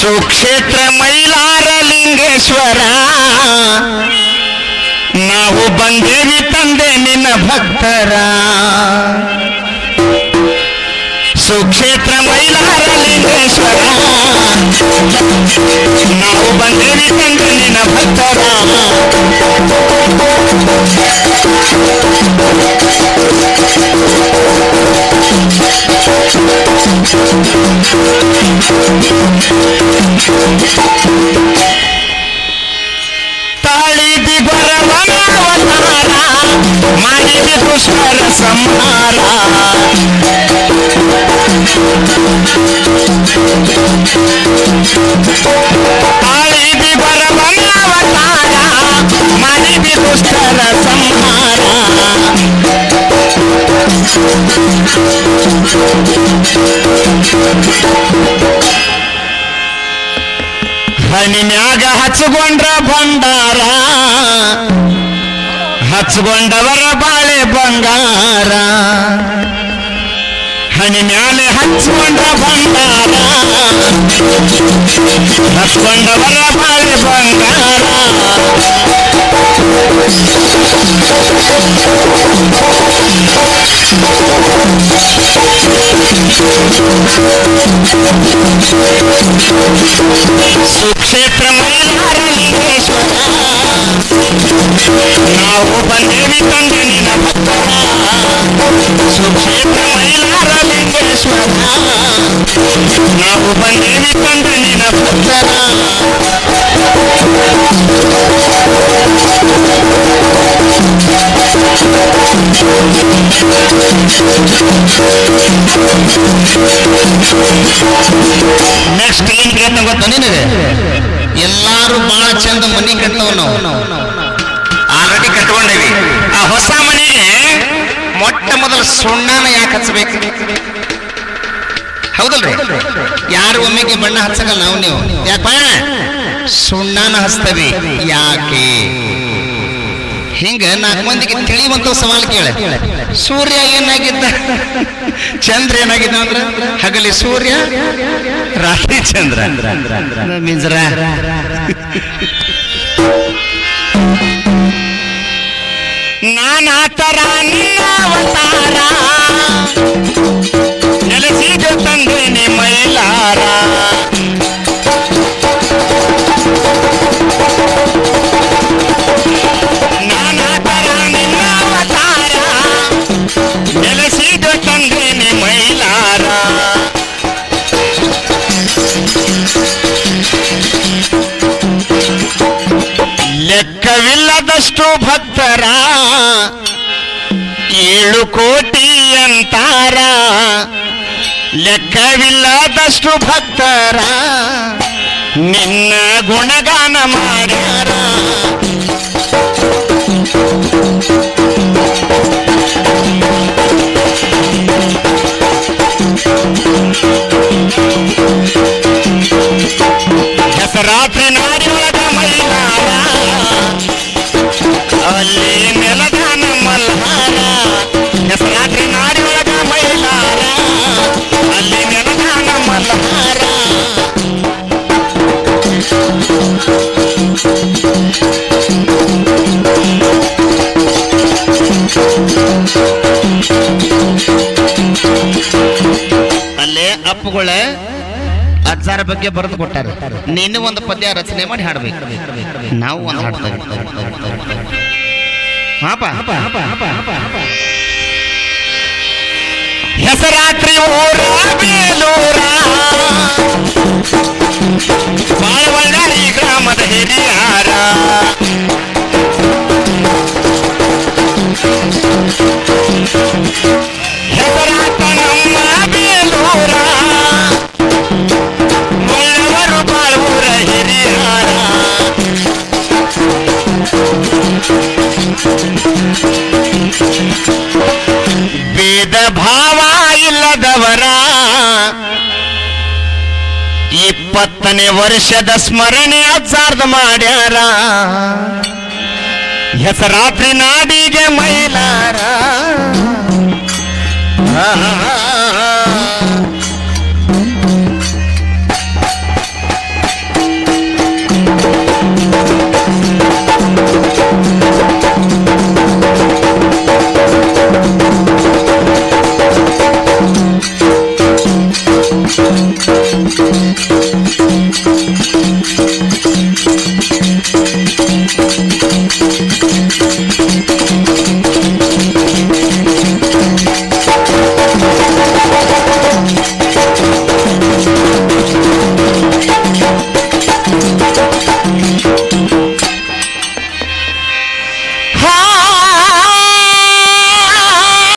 ಸುಕ್ಷೇತ್ರ ಮೈಲಾರ ಲಿಂಗೇಶ್ವರ ನಾವು ಬಂದೇವಿ ತಂದೆ ನಿನ್ನ ಭಕ್ತರ ಸುಕ್ಷೇತ್ರ ಮೈಲಾರ ಲಿಂಗೇಶ್ವರ ನಾವು ಬಂದೇವಿ ತಂದೆ ನಿನ್ನ ಭಕ್ತರ ತಾಳಿದಿ ಬರವನ ಅವತಾರ ಮಾಡಿದಿ ದುಷ್ಟರ ಸಂಹಾರ ತಾಳಿದಿ ಬರವನ ಅವತಾರ ಮಾಡಿದಿ ದುಷ್ಟರ ಸಂಹಾರ ಹನಿನ್ಯಾಗ ಹಚ್ಕೊಂಡ್ರ ಭಂಡಾರ ಹಚ್ಕೊಂಡವರ ಬಾಳೆ ಬಂಗಾರ ಹನಿ ಮ್ಯಾಲೆ ಹಚ್ಕೊಂಡ್ರ ಭಂಡಾರ ಹಚ್ಕೊಂಡವರ ಬಾಳೆ ಬಂಗಾರ ಸುಕ್ಷೇತ್ರ ಮೈಲಾರ ಲಿಂಗೇಶ್ವರ ನಾವು ಬಂದೇವಿ ತಂದೆ ನಿನ್ನ ಭಕ್ತರ ಸುಕ್ಷೇತ್ರ ಮೈಲಾರ ಲಿಂಗೇಶ್ವರ ನಾವು ಬಂದೇವಿ ತಂದೆ ನಿನ್ನ ಭಕ್ತರ ನೆಕ್ಸ್ಟ್ ಏನ್ ಕೇಳ್ತಾ ಗೊತ್ತಾ ನಿನಗೆ ಎಲ್ಲಾರು ಬಹಳ ಚಂದ ಮನಿ ಕಟ್ಟವ್ ನಾವು ಆಲ್ರೆಡಿ ಕಟ್ಕೊಂಡೇವಿ ಆ ಹೊಸ ಮನೆಗೆ ಮೊಟ್ಟ ಮೊದಲ ಸುಣ್ಣನ ಯಾಕೆ ಹಚ್ಚಬೇಕು ಹೌದಲ್ರಿ ಯಾರು ಒಮ್ಮೆಗೆ ಬಣ್ಣ ಹಚ್ಚಗಲ್ಲ ನಾವು ನೀವು ಯಾಕ ಸುಣ್ಣನ ಹಚ್ತವಿ ಯಾಕೆ ಹಿಂಗ ನಾಲ್ಕು ಮಂದಿಗೆ ತಿಳಿಯುವಂತ ಸವಾಲ್ ಕೇಳ ಸೂರ್ಯ ಏನಾಗಿದ್ದ ಚಂದ್ರ ಏನಾಗಿದ್ದ ಅಂದ್ರ ಹಗಲಿ ಸೂರ್ಯ ರಾತ್ರಿ ಚಂದ್ರ ಮಿಂಜ್ರ ನಾನಾ ತರ ನಿನ್ನ ಅವತಾರ ನೆಲೆಸಿದ ತಂದೇನೆ ಮೈಲಾರ ನಾನಾ ತರ ನಿನ್ನ ಅವತಾರ ನೆಲೆಸಿದ ತಂದೇನೆ ಮೈಲಾರ ಲೆಕ್ಕವಿಲ್ಲದಷ್ಟು ಭಕ್ತರ ಏಳು ಕೋಟಿ ಅಂತಾರ ಲೆಕ್ಕವಿಲ್ಲದಷ್ಟು ಭಕ್ತರ ನಿನ್ನ ಗುಣಗಾನ ಮಾಡ್ಯಾರ ಹೆಸರಾತ್ರಿ ನಾಡಿಯೊಳಗ ಮೈಲಾರ ಅಲ್ಲಿ ನೆಲದಾನ ಮಲ್ಹಾರ ಹೆಸರಾತ್ರಿ ನಾಡಿಯೊಳಗ ಮೈಲಾರ ಅಲ್ಲಿ ನೆಲದಾನ ಮಲ್ಹಾರ ಅಲ್ಲೇ ಅಪ್ಪುಗಳ ಅಜ್ಜಾರ ಬಗ್ಗೆ ಬರೆದು ಕೊಟ್ಟಾರ ನೀನು ಒಂದು ಪದ್ಯ ರಚನೆ ಮಾಡಿ ಹಾಡ್ಬೇಕು ನಾವು ಒಂದು ಹಾಡ್ತೇವೆ ಪಾಪ ಹೆಸರಾತ್ರಿ ಊರ ಬೇಲೂರ ಬಾಳವಳ್ಳಾರಿ ಗ್ರಾಮದ ಹಿರಿಯಾರ ಹೆಸರಾತ ನಮ್ಮ ಬೇಲೂರ ಒಳ್ಳೆವರು ಬಾಳುವರ ಹಿರಿಯಾರ ಭೇದ ಭಾವ ಇಲ್ಲದವರ ಇಪ್ಪತ್ತನೇ ವರ್ಷದ ಸ್ಮರಣೆ ಅಜ್ಜಾರ್ದ ಮಾಡ್ಯಾರ ಹೆಸರಾತ್ರಿ ನಾಡಿಗೆ ಮೈಲಾರ ಆ